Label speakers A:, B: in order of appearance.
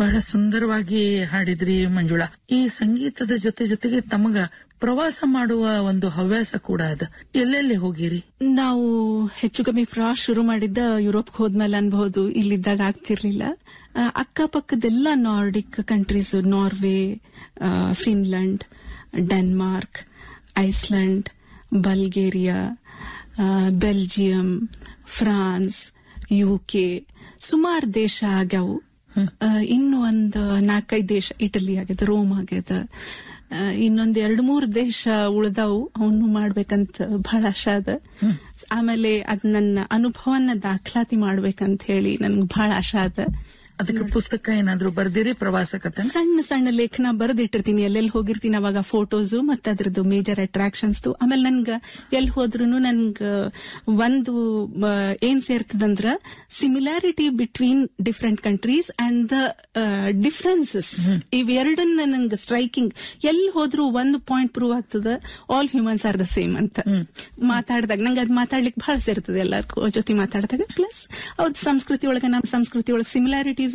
A: ಬಹಳ ಸುಂದರವಾಗಿ ಹಾಡಿದ್ರಿ ಮಂಜುಳಾ ಈ ಸಂಗೀತದ ಜೊತೆ ಜೊತೆಗೆ ತಮಗ ಪ್ರವಾಸ ಮಾಡುವ ಒಂದು ಹವ್ಯಾಸ ಕೂಡ ಅದ ಎಲ್ಲೆಲ್ಲಿ ಹೋಗಿರಿ
B: ನಾವು ಹೆಚ್ಚು ಕಮ್ಮಿ ಪ್ರವಾಸ ಶುರು ಮಾಡಿದ್ದ ಯುರೋಪ್ ಹೋದ್ಮೇಲೆ ಅನ್ಬಹುದು ಇಲ್ಲಿದ್ದಾಗ ಆಗ್ತಿರ್ಲಿಲ್ಲ ಆ, ಅಕ್ಕಪಕ್ಕದೆಲ್ಲ ನಾರ್ಡಿಕ್ ಕಂಟ್ರೀಸ್ ನಾರ್ವೆ ಆ, ಫಿನ್ಲೆಂಡ್ ಡೆನ್ಮಾರ್ಕ್ ಐಸ್ಲ್ಯಾಂಡ್ ಬಲ್ಗೇರಿಯಾ ಆ, ಬೆಲ್ಜಿಯಂ ಫ್ರಾನ್ಸ್ ಯುಕೆ ಸುಮಾರು ದೇಶ ಆಗ್ಯಾವು ಆ, ಇನ್ನು ಒಂದು ನಾಲ್ಕೈದು ದೇಶ ಇಟಲಿ ಆಗ್ಯದ ರೋಮ್ ಆಗ್ಯದ ಆ, ಇನ್ನೊಂದ್ ಎರಡ್ ಮೂರ್ ದೇಶ ಉಳ್ದಾವು ಅವನು ಮಾಡ್ಬೇಕಂತ ಬಹಳ ಆಶೆ ಅದ ಆಮೇಲೆ ಅದ್ ನನ್ನ ಅನುಭವನ ದಾಖಲಾತಿ ಮಾಡ್ಬೇಕಂತ ಹೇಳಿ ನನ್ಗೆ ಬಹಳ ಆಶೆ ಅದ
A: ಅದಕ್ಕೆ ಪುಸ್ತಕ ಏನಾದ್ರೂ ಬರ್ದಿರಿ ಪ್ರವಾಸ ಕಥೆ
B: ಸಣ್ಣ ಸಣ್ಣ ಲೇಖನ ಬರೆದಿಟ್ಟಿರ್ತೀನಿ ಎಲ್ಲೆಲ್ಲಿ ಹೋಗಿರ್ತೀನಿ ಅವಾಗ ಫೋಟೋಸು ಮತ್ತೆ ಅದ್ರದ್ದು ಮೇಜರ್ ಅಟ್ರಾಕ್ಷನ್ಸ್ ಆಮೇಲೆ ನನ್ಗ ಎಲ್ಲಿ ಹೋದ್ರು ನನ್ಗ ಒಂದು ಆ, ಏನ್ ಸೇರ್ತದಂದ್ರ similarity between different countries and the differences ಇವೆರಡನ್ನ ನಂಗೆ ಸ್ಟ್ರೈಕಿಂಗ್ ಎಲ್ಲಿ ಹೋದ್ರು ಒಂದು ಪಾಯಿಂಟ್ ಪ್ರೂವ್ ಆಗ್ತದ all humans are the same ಅಂತ ಮಾತಾಡಿದಾಗ ನಂಗೆ ಅದ್ ಮಾತಾಡ್ಲಿಕ್ಕೆ ಬಹಳ ಸೇರ್ತದೆ ಎಲ್ಲರ ಜೊತೆ ಮಾತಾಡಿದಾಗ ಪ್ಲಸ್ ಅವ್ರ ಸಂಸ್ಕೃತಿ ಒಳಗೆ ನಮ್ಮ ಸಂಸ್ಕೃತಿ ಒಳಗೆ ಸಿಮಿಲಾರಿಟೀಸ್